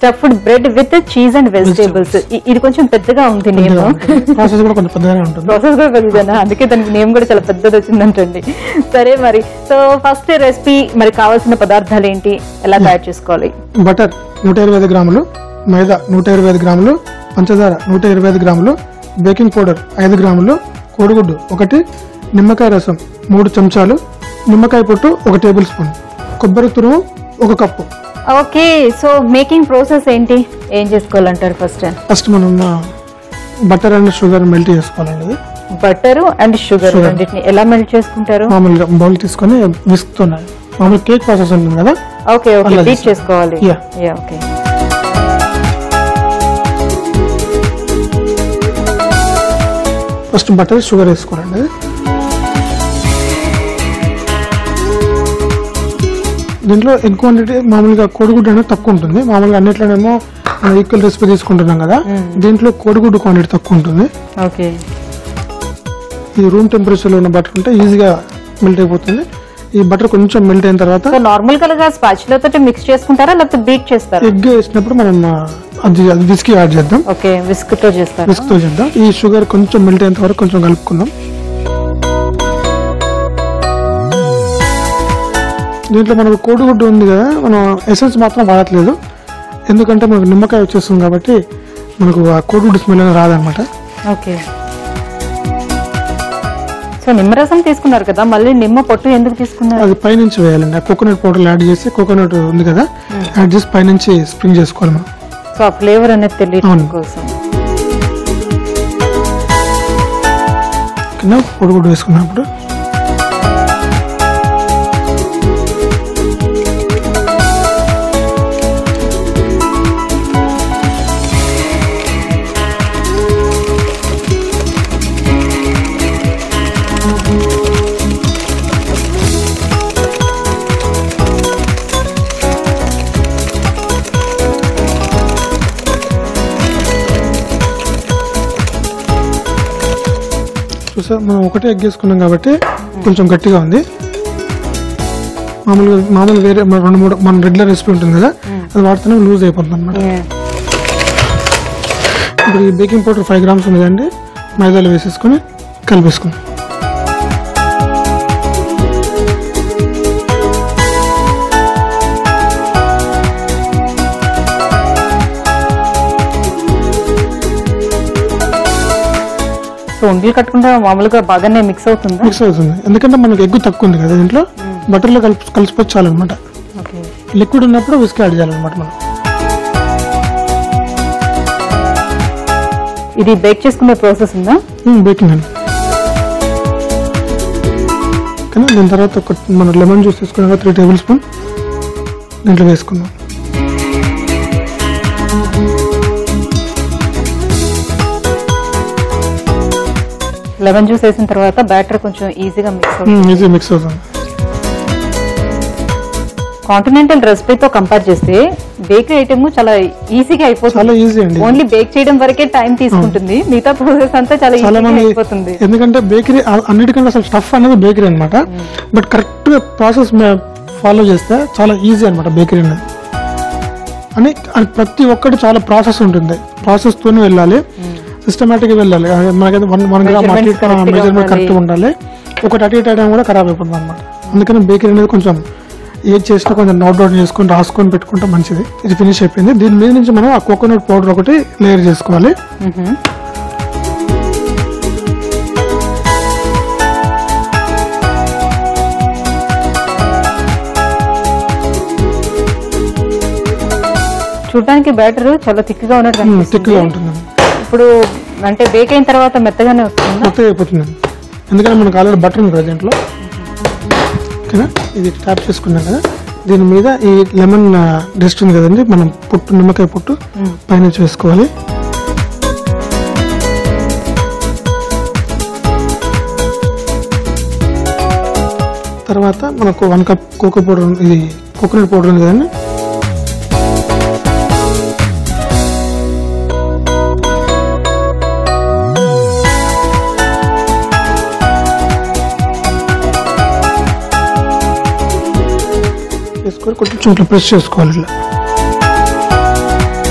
Stuffed bread with cheese and vegetables ఇది కొంచెం పెద్దగా ఉంది నేమ్ ప్రాసెస్ కూడా కొంచెం పెద్దగానే ఉంటుంది ప్రాసెస్ కూడా పెద్దదేనా అందుకే దానికి నేమ్ కూడా చాలా పెద్దది వచ్చిందంటండి సరే మరి సో ఫస్ట్ రెసిపీ మరి కావాల్సిన పదార్థాలు ఏంటి ఎలా తయారు చేసుకోవాలి బటర్ నూట ఇరవై ఐదు గ్రాములు మైదా నూట ఇరవై ఐదు గ్రాములు పంచదార నూట ఇరవై ఐదు గ్రాములు బేకింగ్ పౌడర్ ఐదు గ్రాములు కోడిగుడ్డు ఒకటి నిమ్మకాయ రసం మూడు చెంచాలు నిమ్మకాయ పొట్టు ఒక టేబుల్ స్పూన్ కొబ్బరి తురుము ఒక cup okay so making process ఏంటి ఏం చేసుకోవాలంటారు ఫస్ట్ ఫస్ట్ మనం బటర్ అండ్ షుగర్ మెల్ట్ చేసుకోవాలండి ఇది. బటర్ అండ్ షుగర్ రెండింటిని ఎలా మెల్ట్ చేసుకుంటారు మామూలుగా బౌల్ తీసుకొని విసుకుతున్నాయి మామూలు కేక్ ప్రాసెస్ ఉంటుంది కదా ఓకే ఓకే అలా బీట్ చేసుకోవాలి Yeah. Yeah okay first butter sugar వేసుకోవాలండి దీంట్లో ఎగ్ క్వాంటిటీ మామూలుగా కోడిగుడ్డు అనేది తక్కువ ఉంటుంది మామూలుగా అన్నిట్లోనేమో మనం ఈక్వల్ రెసిపీ తీసుకుంటున్నాం కదా దీంట్లో కోడిగుడ్డు క్వాంటిటీ తక్కువ ఉంటుంది ఓకే ఇది రూమ్ టెంపరేచర్లో ఉన్న బటర్ ఉంటే ఈజీగా మెల్ట్ అయిపోతుంది ఈ బటర్ కొంచెం మెల్ట్ అయిన తర్వాత సో నార్మల్ గా స్పాచులా తోటి మిక్స్ చేసుకుంటారా లేకపోతే బీట్ చేస్తారా ఎగ్ వేసినప్పుడు మనం ఆ, అది అది విస్కీ యాడ్ చేద్దాం ఓకే విస్క్ తో చేస్తారు విస్క్ తో చేద్దాం ఈ షుగర్ కొంచెం మెల్ట్ అయ్యేంత వరకు కొంచెం కలుపుకుందాం దీంట్లో మనకు కోడిగుడ్డు ఉంది కదా మనం ఎసెన్స్ మాత్రం వాడట్లేదు ఎందుకంటే మనకు నిమ్మకాయ వచ్చేస్తుంది కాబట్టి మనకు ఆ కోడిగుడ్డు స్మెల్ అనేది రాదనమాట ఓకే సో నిమ్మరసం తీసుకున్నారు కదా మళ్ళీ నిమ్మ పొట్టు ఎందుకు తీసుకున్నారు అది పైనుంచి వేయాలండి ఆ కోకోనట్ పౌడర్ యాడ్ చేసి కోకోనట్ ఉంది కదా యాడ్ చేసి పైనుంచి స్ప్రింగ్ చేసుకోవాలి మనం సో ఆ ఫ్లేవర్ అనేది తెలియడం అవును. కోసం కింద కోడిగుడ్డు వేసుకున్నప్పుడు చూసా మనం ఒకటే ఎగ్ వేసుకున్నాం కాబట్టి కొంచెం గట్టిగా ఉంది మామూలుగా మామూలు వేరే మన రెండు మూడు మన రెగ్యులర్ రెసిపీ ఉంటుంది కదా అది వాడితేనే లూజ్ అయిపోతుంది అనమాట ఇప్పుడు ఈ బేకింగ్ పౌడర్ ఫైవ్ గ్రామ్స్ ఉంది కదండి మైదాలో వేసేసుకొని కలిపేసుకుందాం సో ఉండలు కట్టుకుంటే మామూలుగా బాగానే మిక్స్ అవుతుందా మిక్స్ అవుతుంది ఎందుకంటే మనకి ఎగ్ తక్కువ ఉంది కదా దీంట్లో బటర్లో కలిపి కలిసిపోతే చాలన్నమాట ఓకే లిక్విడ్ ఉన్నప్పుడు విస్క్ యాడ్ చేయాలన్నమాట మనం ఇది బేక్ చేసుకునే ప్రాసెస్ ఉందా బేకింగ్ అండి కానీ దీని తర్వాత ఒక మన లెమన్ జ్యూస్ తీసుకున్నాక త్రీ టేబుల్ స్పూన్ దీంట్లో వేసుకుందాం లెమన్ జ్యూస్ వేసిన తర్వాత బ్యాటర్ కొంచెం ఈజీగా మిక్స్ అవుతుంది ఈజీ మిక్స్ అవుతుంది కాంటినెంటల్ రెసిపీతో కంపేర్ చేస్తే బేకరీ ఐటమ్ చాలా ఈజీగా చాలా అయిపోతుంది ఈజీ అండి ఓన్లీ బేక్ చేయడం వరకే టైం తీసుకుంటుంది మిగతా ప్రాసెస్ అంతా చాలా చాలా ఈజీగా మంది అయిపోతుంది ఎందుకంటే బేకరీ అన్నిటికంటే అసలు స్టఫ్ అనేది బేకరీ అనమాట బట్ కరెక్ట్ ప్రాసెస్ ఫాలో చేస్తే చాలా ఈజీ అనమాట బేకరీ అనేది అని అది ప్రతి ఒక్కటి చాలా ప్రాసెస్ ఉంటుంది ప్రాసెస్ తోనే వెళ్ళాలి సిస్టమేటిక్ గా వెళ్ళాలి అది మనకైతే వన్ వన్ గ్రామ్ అటు Measurements correct గా మెజర్మెంట్ ఉండాలి. కరెక్ట్ ఉండాలి ఒకటి అటు ఇటు అయ్యడం కూడా ఖరాబ్ అయిపోతుంది అనమాట అందుకని బేకరీ అనేది కొంచెం ఏది చేసినా కొంచెం నోట్ డౌన్ చేసుకొని రాసుకొని పెట్టుకుంటే మంచిది ఇది ఫినిష్ అయిపోయింది దీని మీద నుంచి మనం ఆ కోకోనట్ పౌడర్ ఒకటి లేయర్ చేసుకోవాలి మ్హూ. చూడడానికి బ్యాటర్ చాలా థిక్ గా ఉన్నట్టు థిక్ కనిపిస్తుంది గా ఉంటుంది ఇప్పుడు అంటే బేక్ అయిన తర్వాత మెత్తగానే వస్తుందా మొత్తం అయిపోతుంది ఎందుకంటే మనకు ఆల్రెడీ బటర్ ఉంది కదా దీంట్లో ఓకేనా ఇది ట్యాప్ చేసుకున్నాం కదా దీని మీద ఈ లెమన్ డస్ట్ ఉంది కదండి మనం పుట్టు నిమ్మకాయ పుట్టు పైన వేసుకోవాలి తర్వాత మనకు వన్ కప్ కోకో పౌడర్ ఇది కోకోనట్ పౌడర్ ఉంది కదండి వేసుకొని కొంచెం ఇట్లా ప్రెస్ చేసుకోవాలి ఇట్లా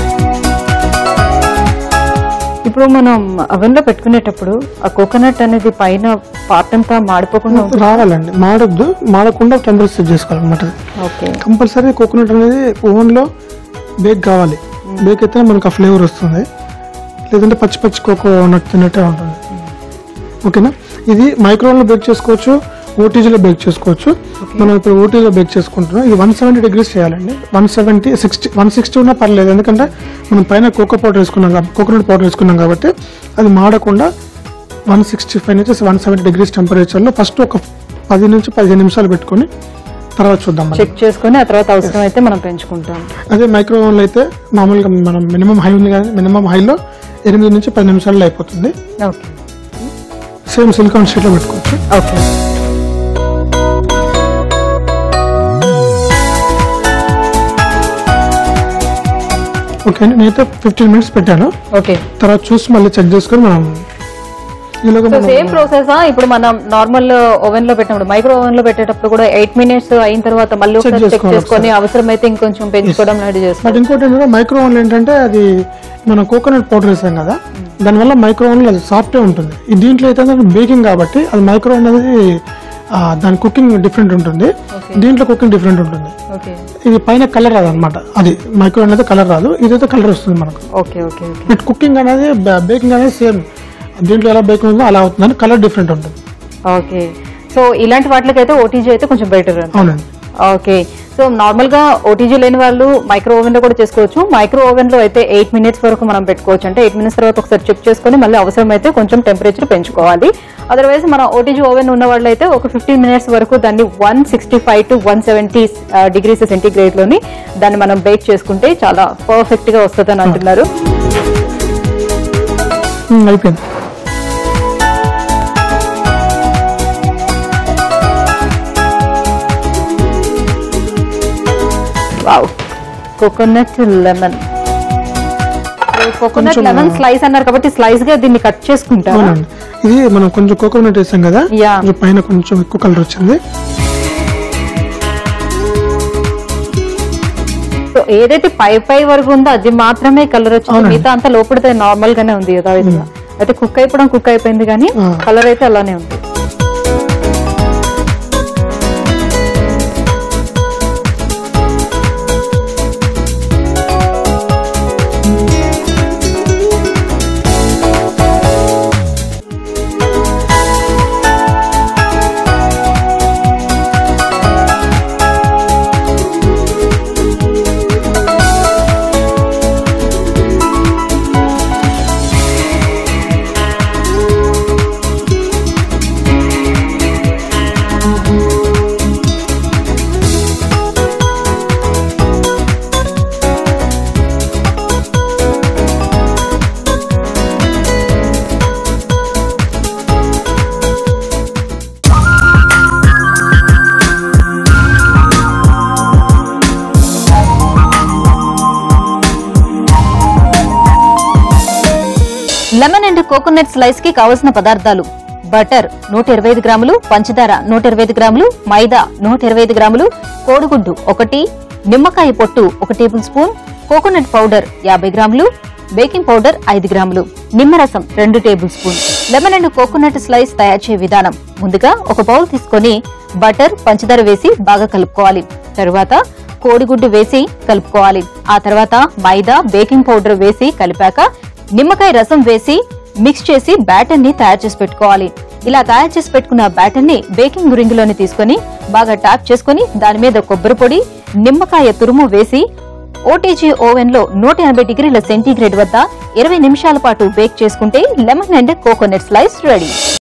ఇప్పుడు మనం oven లో పెట్టుకునేటప్పుడు ఆ కోకోనట్ అనేది పైన పార్ట్ అంతా మాడిపోకుండా ఉంటుంది రావాలండి మాడొద్దు మాడకుండా టెంపరేచర్ సెట్ చేసుకోవాలన్నమాట ఓకే కంపల్సరీ కోకోనట్ అనేది ఓవెన్లో బేక్ కావాలి బేక్ అయితే మనకు ఆ ఫ్లేవర్ వస్తుంది లేదంటే పచ్చి పచ్చి కోకోనట్ తిన్నట్టే ఉంటుంది ఓకేనా ఇది మైక్రోవెన్లో బేక్ చేసుకోవచ్చు ఓటీజీలో బేక్ చేసుకోవచ్చు మనం ఇప్పుడు ఓటీలో బేక్ చేసుకుంటున్నాం ఇది వన్ సెవెంటీ డిగ్రీస్ చేయాలండి one seventy sixty one sixty ఉన్నా పర్లేదు ఎందుకంటే మనం పైన కోకో పౌడర్ వేసుకున్నాం కాబట్టి కోకోనట్ పౌడర్ వేసుకున్నాం కాబట్టి అది మాడకుండా వన్ సిక్స్టీ ఫైవ్ నుంచి వన్ సెవెంటీ డిగ్రీస్ టెంపరేచర్లో ఫస్ట్ ఒక పది నుంచి పదిహేను నిమిషాలు పెట్టుకొని తర్వాత చూద్దాం మనం. చెక్ చేసుకొని ఆ తర్వాత అవసరం అయితే మనం పెంచుకుంటాం అదే మైక్రోవేవ్లో అయితే మామూలుగా మనం మినిమం హై ఉంది కానీ మినిమం హైలో ఎనిమిది నుంచి పది నిమిషాల్లో అయిపోతుంది ఓకే సేమ్ సిలికాన్ షీట్లో పెట్టుకోవచ్చు ఓకే ఓకే అండి నేనైతే ఫిఫ్టీన్ మినిట్స్ పెట్టాను ఓకే తర్వాత చూసి మళ్ళీ చెక్ చేసుకొని మనం ఈలోగా సో మనం సేమ్ ప్రాసెస్ ఇప్పుడు మనం నార్మల్ ఓవెన్ లో పెట్టినప్పుడు మైక్రో ఓవెన్ లో పెట్టేటప్పుడు కూడా ఎయిట్ మినిట్స్ అయిన తర్వాత మళ్ళీ ఒకసారి చెక్ చేసుకోవాలి చేసుకొని అవసరమైతే ఇంకొంచెం పెంచుకోవడం లాంటి బట్ చేసుకోవాలి ఇంకోటి ఏంటంటే మైక్రో ఓవెన్ ఏంటంటే అది మనం కోకోనట్ పౌడర్ వేసాం కదా దానివల్ల మైక్రో ఓవెన్లో అది సాఫ్టే ఉంటుంది ఈ దీంట్లో అయితే బేకింగ్ కాబట్టి అది మైక్రో ఓవెన్ అనేది ఆ, దాని కుకింగ్ డిఫరెంట్ ఉంటుంది దీంట్లో కుకింగ్ డిఫరెంట్ ఉంటుంది ఓకే ఇది పైన కలర్ రాదు అనమాట అది మైక్రో అనేది కలర్ రాదు ఇదైతే కలర్ వస్తుంది మనకు okay okay okay but cooking అనేది బేకింగ్ అనేది సేమ్ దీంట్లో ఎలా బేకింగ్ ఉందో అలా అవుతుంది కలర్ డిఫరెంట్ ఉంటుంది ఓకే సో ఇలాంటి వాటికైతే ఓటీజీ అయితే కొంచెం బెటర్ అవునండి ఓకే సో నార్మల్ గా ఓటీజీ లేని వాళ్ళు మైక్రో ఓవెన్ లో కూడా చేసుకోవచ్చు మైక్రో ఓవెన్ లో అయితే ఎయిట్ మినిట్స్ వరకు మనం పెట్టుకోవచ్చు అంటే ఎయిట్ మినిట్స్ తర్వాత ఒకసారి చెక్ చేసుకొని మళ్ళీ అవసరమైతే కొంచెం టెంపరేచర్ పెంచుకోవాలి అదర్వైజ్ మన ఓటీజీ ఓవెన్ ఉన్న వాళ్ళు అయితే ఒక ఫిఫ్టీన్ మినిట్స్ వరకు దాన్ని one sixty five to one seventy degrees centigrade లోని దాన్ని మనం బేక్ చేసుకుంటే చాలా పర్ఫెక్ట్ గా వస్తుందని అంటున్నారు ఉమ్, అయిపోయింది వావ్ కోకోనట్ లెమన్ కోకోనట్ కొంచెం- లెమన్ స్లైస్ అన్నారు కాబట్టి స్లైస్ గా దీన్ని కట్ చేసుకుంటారు అవునండి ఇది మనం కొంచెం కోకోనట్ వేసాం కదా Yeah. కొంచెం పైన కొంచెం ఎక్కువ కలర్ వచ్చింది సో ఏదైతే పై పై వరకు ఉందో అది మాత్రమే కలర్ వచ్చింది అవునండి. మిగతా అంతా లోపలితే నార్మల్ గానే ఉంది కదా విధంగా అయితే కుక్ అయిపోవడం కుక్ అయిపోయింది కానీ ఆ. కలర్ అయితే అలానే ఉంది లెమన్ అండ్ కోకోనట్ స్లైస్ కి కావలసిన పదార్థాలు బటర్ నూట ఇరవై ఐదు గ్రాములు పంచదార నూట ఇరవై ఐదు గ్రాములు మైదా నూట ఇరవై ఐదు గ్రాములు కోడిగుడ్డు ఒకటి నిమ్మకాయ పొట్టు ఒక టేబుల్ స్పూన్ కోకోనట్ పౌడర్ యాభై గ్రాములు బేకింగ్ పౌడర్ ఐదు గ్రాములు నిమ్మరసం రెండు tablespoon lemon and coconut slice తయారు చేయ విధానం ముందుగా ఒక బౌల్ తీసుకొని బటర్ పంచదార వేసి బాగా కలుపుకోవాలి తరువాత కోడిగుడ్డు వేసి కలుపుకోవాలి ఆ తర్వాత మైదా బేకింగ్ పౌడర్ వేసి కలిపాక నిమ్మకాయ రసం వేసి మిక్స్ చేసి బ్యాటర్ ని తయారు చేసి పెట్టుకోవాలి ఇలా తయారు చేసి పెట్టుకున్న బ్యాటర్ ని బేకింగ్ రింగ్ లోని తీసుకొని బాగా ట్యాప్ చేసుకొని దాని మీద కొబ్బరి పొడి నిమ్మకాయ తురుము వేసి ఓటీజీ ఓవెన్ లో నూట ఎనభై డిగ్రీల సెంటీగ్రేడ్ వద్ద ఇరవై నిమిషాల పాటు బేక్ చేసుకుంటే lemon and coconut slice ready